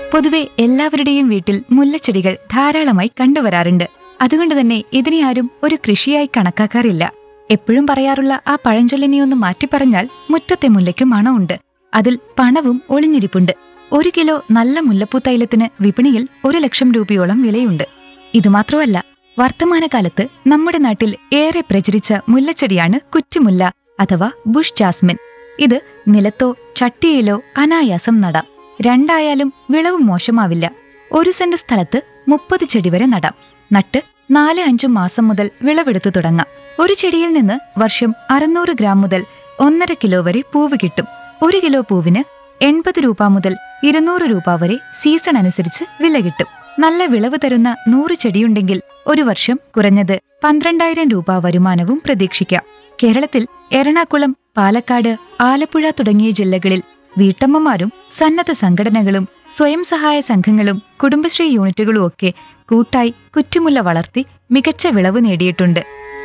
പൊതുവെ എല്ലാവരുടെയും വീട്ടിൽ മുല്ലച്ചെടികൾ ധാരാളമായി കണ്ടുവരാറുണ്ട് അതുകൊണ്ട് തന്നെ ഇതിനെ ആരും ഒരു കൃഷിയായി കണക്കാക്കാറില്ല എപ്പോഴും പറയാറുള്ള ആ പഴഞ്ചൊല്ലിനെ ഒന്ന് മാറ്റി പറഞ്ഞാൽ മുറ്റത്തെ മുല്ലയ്ക്ക് മണമുണ്ട് അതിൽ പണവും ഒളിഞ്ഞിരിപ്പുണ്ട് ഒരു കിലോ നല്ല മുല്ലപ്പൂ തൈലത്തിന് വിപണിയിൽ ഒരു ലക്ഷം രൂപയോളം വിലയുണ്ട് ഇതുമാത്രമല്ല വർത്തമാനകാലത്ത് നമ്മുടെ നാട്ടിൽ ഏറെ പ്രചരിച്ച മുല്ലച്ചെടിയാണ് കുറ്റിമുല്ല അഥവാ ബുഷ് ജാസ്മിൻ ഇത് നിലത്തോ ചട്ടിയിലോ അനായാസം നടാം രണ്ടായാലും വിളവ് മോശമാവില്ല ഒരു സെന്റ് സ്ഥലത്ത് മുപ്പത് ചെടി വരെ നടാം നട്ട് നാല് അഞ്ചു മാസം മുതൽ വിളവെടുത്തു തുടങ്ങാം ഒരു ചെടിയിൽ നിന്ന് വർഷം അറുന്നൂറ് ഗ്രാം മുതൽ ഒന്നര കിലോ വരെ പൂവ് കിട്ടും ഒരു കിലോ പൂവിന് എൺപത് രൂപ മുതൽ ഇരുന്നൂറ് രൂപ വരെ സീസൺ അനുസരിച്ച് വില കിട്ടും നല്ല വിളവ് തരുന്ന നൂറ് ചെടിയുണ്ടെങ്കിൽ ഒരു വർഷം കുറഞ്ഞത് പന്ത്രണ്ടായിരം രൂപ വരുമാനവും പ്രതീക്ഷിക്കാം കേരളത്തിൽ എറണാകുളം പാലക്കാട് ആലപ്പുഴ തുടങ്ങിയ ജില്ലകളിൽ വീട്ടമ്മമാരും സന്നദ്ധ സംഘടനകളും സ്വയം സഹായ സംഘങ്ങളും കുടുംബശ്രീ യൂണിറ്റുകളും ഒക്കെ കൂട്ടായി കുറ്റിമുല്ല വളർത്തി മികച്ച വിളവ് നേടിയിട്ടുണ്ട്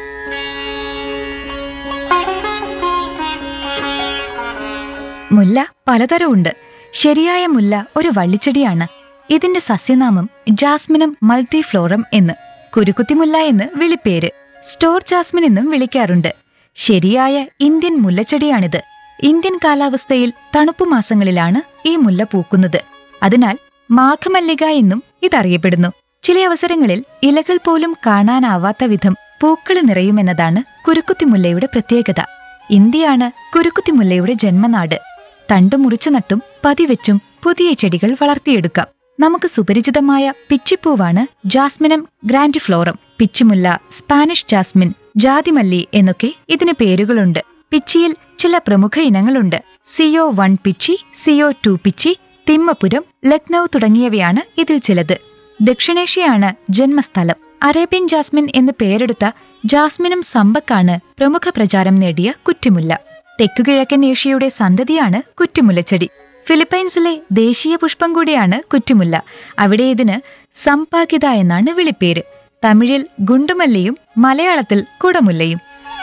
മുല്ല പലതരമുണ്ട് ശരിയായ മുല്ല ഒരു വള്ളിച്ചെടിയാണ് ഇതിന്റെ സസ്യനാമം ജാസ്മിനം മൾട്ടിഫ്ലോറം എന്ന് കുരുക്കുത്തിമുല്ല എന്ന് വിളിപ്പേര് സ്റ്റോർ ജാസ്മിൻ എന്നും വിളിക്കാറുണ്ട് ശരിയായ ഇന്ത്യൻ മുല്ലച്ചെടിയാണിത് ഇന്ത്യൻ കാലാവസ്ഥയിൽ തണുപ്പു മാസങ്ങളിലാണ് ഈ മുല്ല പൂക്കുന്നത് അതിനാൽ മാഘമല്ലിക എന്നും ഇതറിയപ്പെടുന്നു ചില അവസരങ്ങളിൽ ഇലകൾ പോലും കാണാനാവാത്ത വിധം പൂക്കൾ നിറയുമെന്നതാണ് കുരുക്കുത്തിമുല്ലയുടെ പ്രത്യേകത ഇന്ത്യയാണ് കുരുക്കുത്തിമുല്ലയുടെ ജന്മനാട് തണ്ടു മുറിച്ചു നട്ടും പതിവെച്ചും പുതിയ ചെടികൾ വളർത്തിയെടുക്കാം നമുക്ക് സുപരിചിതമായ പിച്ചിപ്പൂവാണ് ജാസ്മിനം ഗ്രാൻഡിഫ്ലോറം പിച്ചിമുല്ല സ്പാനിഷ് ജാസ്മിൻ ജാതിമല്ലി എന്നൊക്കെ ഇതിന് പേരുകളുണ്ട് പിച്ചിയിൽ ചില പ്രമുഖ ഇനങ്ങളുണ്ട് സിയോ വൺ പിച്ചി സിയോ ടു പിച്ചി തിമ്മപുരം ലക്നൌ തുടങ്ങിയവയാണ് ഇതിൽ ചിലത് ദക്ഷിണേഷ്യയാണ് ജന്മസ്ഥലം അറേബ്യൻ ജാസ്മിൻ എന്ന് പേരെടുത്ത ജാസ്മിനും സമ്പക്കാണ് പ്രമുഖ പ്രചാരം നേടിയ കുറ്റിമുല്ല തെക്കുകിഴക്കൻ ഏഷ്യയുടെ സന്തതിയാണ് കുറ്റിമുല്ലച്ചെടി ഫിലിപ്പൈൻസിലെ ദേശീയ പുഷ്പം കൂടിയാണ് കുറ്റിമുല്ല അവിടെ ഇതിന് സമ്പാകിത എന്നാണ് വിളിപ്പേര് തമിഴിൽ ഗുണ്ടുമല്ലിയും മലയാളത്തിൽ കുടമുല്ലയും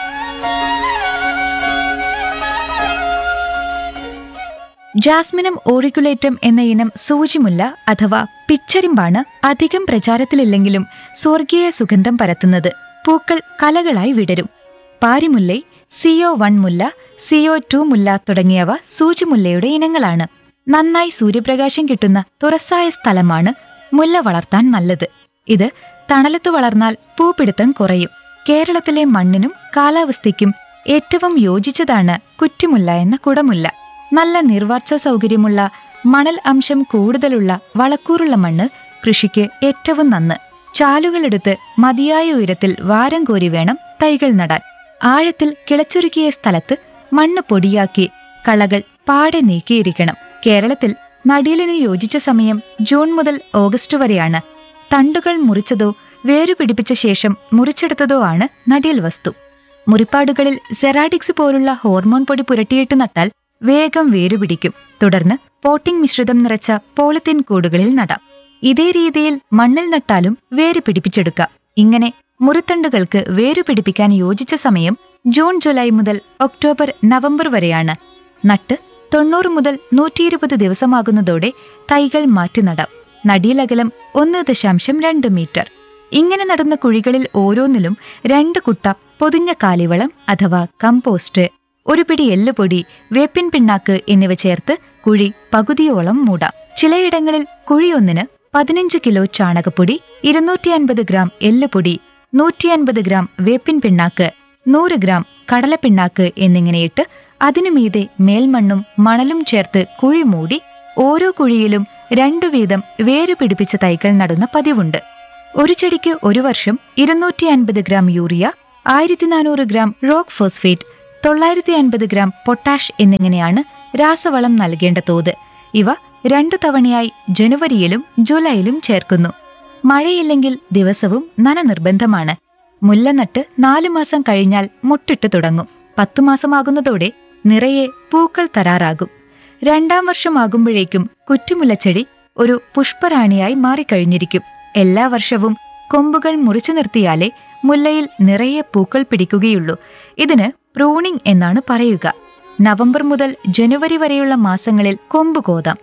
ജാസ്മിനം ഓറിക്കുലേറ്റം എന്ന ഇനം സൂചിമുല്ല അഥവാ പിച്ചരിമ്പാണ് അധികം പ്രചാരത്തിലില്ലെങ്കിലും സ്വർഗീയ സുഗന്ധം പരത്തുന്നത് പൂക്കൾ കലകളായി വിടരും പാരിമുല്ലൈ സിഒ വൺ മുല്ല സിഒ ടു മുല്ല തുടങ്ങിയവ സൂചിമുല്ലയുടെ ഇനങ്ങളാണ് നന്നായി സൂര്യപ്രകാശം കിട്ടുന്ന തുറസായ സ്ഥലമാണ് മുല്ല വളർത്താൻ നല്ലത് ഇത് തണലത്ത് വളർന്നാൽ പൂപ്പിടുത്തം കുറയും കേരളത്തിലെ മണ്ണിനും കാലാവസ്ഥയ്ക്കും ഏറ്റവും യോജിച്ചതാണ് കുറ്റിമുല്ല എന്ന കുടമുല്ല നല്ല നിർവാർച്ച സൗകര്യമുള്ള മണൽ അംശം കൂടുതലുള്ള വളക്കൂറുള്ള മണ്ണ് കൃഷിക്ക് ഏറ്റവും നന്ന് ചാലുകളെടുത്ത് മതിയായ ഉയരത്തിൽ വാരം കോരി വേണം തൈകൾ നടാൻ ആഴത്തിൽ കിളച്ചൊരുക്കിയ സ്ഥലത്ത് മണ്ണ് പൊടിയാക്കി കളകൾ പാടെ നീക്കിയിരിക്കണം കേരളത്തിൽ നടീലിന് യോജിച്ച സമയം ജൂൺ മുതൽ ഓഗസ്റ്റ് വരെയാണ് തണ്ടുകൾ മുറിച്ചതോ വേരുപിടിപ്പിച്ച ശേഷം മുറിച്ചെടുത്തതോ ആണ് നടീൽ വസ്തു മുറിപ്പാടുകളിൽ സെറാഡിക്സ് പോലുള്ള ഹോർമോൺ പൊടി പുരട്ടിയിട്ട് നട്ടാൽ വേഗം വേരുപിടിക്കും തുടർന്ന് പോട്ടിംഗ് മിശ്രിതം നിറച്ച പോളിത്തീൻ കൂടുകളിൽ നടാം ഇതേ രീതിയിൽ മണ്ണിൽ നട്ടാലും വേര് പിടിപ്പിച്ചെടുക്കാം ഇങ്ങനെ മുറിത്തണ്ടുകൾക്ക് വേരു പിടിപ്പിക്കാൻ യോജിച്ച സമയം ജൂൺ ജൂലൈ മുതൽ ഒക്ടോബർ നവംബർ വരെയാണ് നട്ട് തൊണ്ണൂറ് മുതൽ നൂറ്റിയിരുപത് ദിവസമാകുന്നതോടെ തൈകൾ മാറ്റി നടാം നടീലകലം ഒന്ന് ദശാംശം രണ്ട് മീറ്റർ ഇങ്ങനെ നടുന്ന കുഴികളിൽ ഓരോന്നിലും രണ്ട് കുട്ട പൊതിഞ്ഞ കാലിവളം അഥവാ കമ്പോസ്റ്റ് ഒരു പിടി എല്ലുപൊടി വേപ്പിൻ പിണ്ണാക്ക് എന്നിവ ചേർത്ത് കുഴി പകുതിയോളം മൂടാം ചിലയിടങ്ങളിൽ കുഴിയൊന്നിന് പതിനഞ്ച് കിലോ ചാണകപ്പൊടി ഇരുന്നൂറ്റി അൻപത് ഗ്രാം എല്ലുപൊടി നൂറ്റി അൻപത് ഗ്രാം വേപ്പിൻ പിണ്ണാക്ക് നൂറ് ഗ്രാം കടലപ്പിണ്ണാക്ക് എന്നിങ്ങനെയിട്ട് അതിനു മീതെ മേൽമണ്ണും മണലും ചേർത്ത് കുഴി മൂടി ഓരോ കുഴിയിലും രണ്ടു വീതം വേരു പിടിപ്പിച്ച തൈകൾ നടുന്ന പതിവുണ്ട് ഒരു ചെടിക്ക് ഒരു വർഷം ഇരുന്നൂറ്റി അൻപത് ഗ്രാം യൂറിയ ആയിരത്തി നാനൂറ് ഗ്രാം റോക്ക് ഫോസ്ഫേറ്റ് തൊള്ളായിരത്തി അൻപത് ഗ്രാം പൊട്ടാഷ് എന്നിങ്ങനെയാണ് രാസവളം നൽകേണ്ട തോത് ഇവ രണ്ടു തവണയായി ജനുവരിയിലും ജൂലൈയിലും ചേർക്കുന്നു മഴയില്ലെങ്കിൽ ദിവസവും നന നിർബന്ധമാണ് മുല്ല നട്ട് നാലു മാസം കഴിഞ്ഞാൽ മുട്ടിട്ട് തുടങ്ങും പത്തു മാസമാകുന്നതോടെ നിറയെ പൂക്കൾ തരാറാകും രണ്ടാം വർഷമാകുമ്പോഴേക്കും കുറ്റുമുല്ലച്ചെടി ഒരു പുഷ്പറാണിയായി മാറിക്കഴിഞ്ഞിരിക്കും എല്ലാ വർഷവും കൊമ്പുകൾ മുറിച്ചു നിർത്തിയാലേ മുല്ലയിൽ നിറയെ പൂക്കൾ പിടിക്കുകയുള്ളൂ ഇതിന് പ്രൂണിംഗ് എന്നാണ് പറയുക നവംബർ മുതൽ ജനുവരി വരെയുള്ള മാസങ്ങളിൽ കൊമ്പ് കോതാം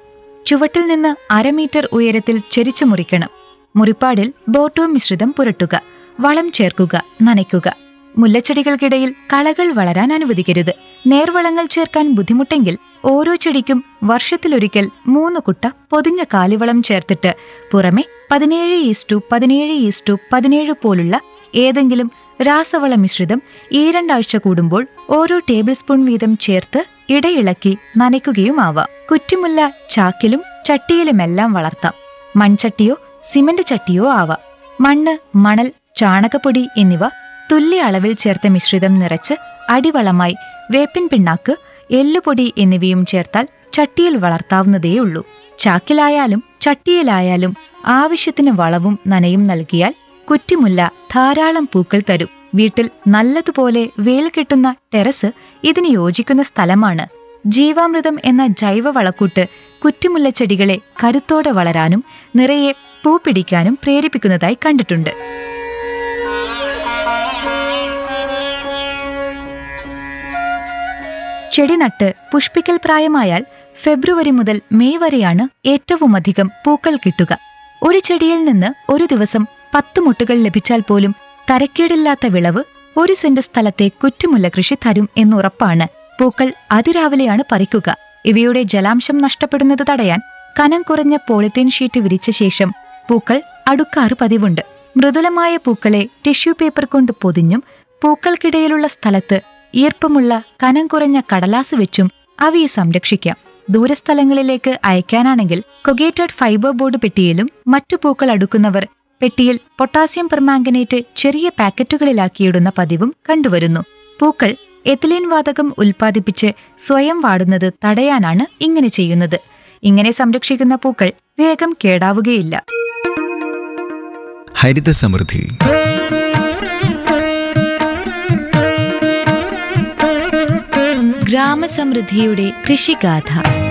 ചുവട്ടിൽ നിന്ന് അരമീറ്റർ ഉയരത്തിൽ ചെരിച്ചു മുറിക്കണം മുറിപ്പാടിൽ ബോട്ടോ മിശ്രിതം പുരട്ടുക വളം ചേർക്കുക നനയ്ക്കുക മുല്ലച്ചെടികൾക്കിടയിൽ കളകൾ വളരാൻ അനുവദിക്കരുത് നേർവളങ്ങൾ ചേർക്കാൻ ബുദ്ധിമുട്ടെങ്കിൽ ഓരോ ചെടിക്കും വർഷത്തിലൊരിക്കൽ മൂന്ന് കുട്ട പൊതിഞ്ഞ കാലിവളം ചേർത്തിട്ട് പുറമെ പതിനേഴ് ഈസ്റ്റു പതിനേഴ് ഈസ്റ്റു പതിനേഴ് പോലുള്ള ഏതെങ്കിലും രാസവള മിശ്രിതം ഈ രണ്ടാഴ്ച കൂടുമ്പോൾ ഓരോ ടേബിൾ സ്പൂൺ വീതം ചേർത്ത് ഇടയിളക്കി നനയ്ക്കുകയുമാവാം കുറ്റിമുല്ല ചാക്കിലും ചട്ടിയിലുമെല്ലാം വളർത്താം മൺചട്ടിയോ സിമന്റ് ചട്ടിയോ ആവാം മണ്ണ് മണൽ ചാണകപ്പൊടി എന്നിവ തുല്യ അളവിൽ ചേർത്ത മിശ്രിതം നിറച്ച് അടിവളമായി വേപ്പിൻ പിണ്ണാക്ക് എല്ലുപൊടി എന്നിവയും ചേർത്താൽ ചട്ടിയിൽ വളർത്താവുന്നതേയുള്ളൂ ചാക്കിലായാലും ചട്ടിയിലായാലും ആവശ്യത്തിന് വളവും നനയും നൽകിയാൽ കുറ്റിമുല്ല ധാരാളം പൂക്കൾ തരും വീട്ടിൽ നല്ലതുപോലെ വെയിൽ കിട്ടുന്ന ടെറസ് ഇതിന് യോജിക്കുന്ന സ്ഥലമാണ് ജീവാമൃതം എന്ന ജൈവ വളക്കൂട്ട് കുറ്റിമുല്ല ചെടികളെ കരുത്തോടെ വളരാനും നിറയെ പൂ പിടിക്കാനും പ്രേരിപ്പിക്കുന്നതായി കണ്ടിട്ടുണ്ട് ചെടി നട്ട് പുഷ്പിക്കൽ പ്രായമായാൽ ഫെബ്രുവരി മുതൽ മെയ് വരെയാണ് ഏറ്റവുമധികം പൂക്കൾ കിട്ടുക ഒരു ചെടിയിൽ നിന്ന് ഒരു ദിവസം പത്ത് മുട്ടുകൾ ലഭിച്ചാൽ പോലും തരക്കേടില്ലാത്ത വിളവ് ഒരു സെന്റ് സ്ഥലത്തെ കുറ്റുമുല്ല കൃഷി തരും എന്നുറപ്പാണ് പൂക്കൾ അതിരാവിലെയാണ് പറിക്കുക ഇവയുടെ ജലാംശം നഷ്ടപ്പെടുന്നത് തടയാൻ കനം കുറഞ്ഞ പോളിത്തീൻ ഷീറ്റ് വിരിച്ച ശേഷം പൂക്കൾ അടുക്കാറ് പതിവുണ്ട് മൃദുലമായ പൂക്കളെ ടിഷ്യൂ പേപ്പർ കൊണ്ട് പൊതിഞ്ഞും പൂക്കൾക്കിടയിലുള്ള സ്ഥലത്ത് ഈർപ്പമുള്ള കനം കുറഞ്ഞ കടലാസ് വെച്ചും അവയെ സംരക്ഷിക്കാം ദൂരസ്ഥലങ്ങളിലേക്ക് അയക്കാനാണെങ്കിൽ കൊഗേറ്റഡ് ഫൈബർ ബോർഡ് പെട്ടിയിലും മറ്റു പൂക്കൾ അടുക്കുന്നവർ പെട്ടിയിൽ പൊട്ടാസ്യം പെർമാംഗനേറ്റ് ചെറിയ പാക്കറ്റുകളിലാക്കിയിടുന്ന പതിവും കണ്ടുവരുന്നു പൂക്കൾ എത്തിലീൻ വാതകം ഉൽപ്പാദിപ്പിച്ച് സ്വയം വാടുന്നത് തടയാനാണ് ഇങ്ങനെ ചെയ്യുന്നത് ഇങ്ങനെ സംരക്ഷിക്കുന്ന പൂക്കൾ വേഗം കേടാവുകയില്ല ഹരിത സമൃദ്ധി ഗ്രാമസമൃദ്ധിയുടെ കൃഷിഗാഥ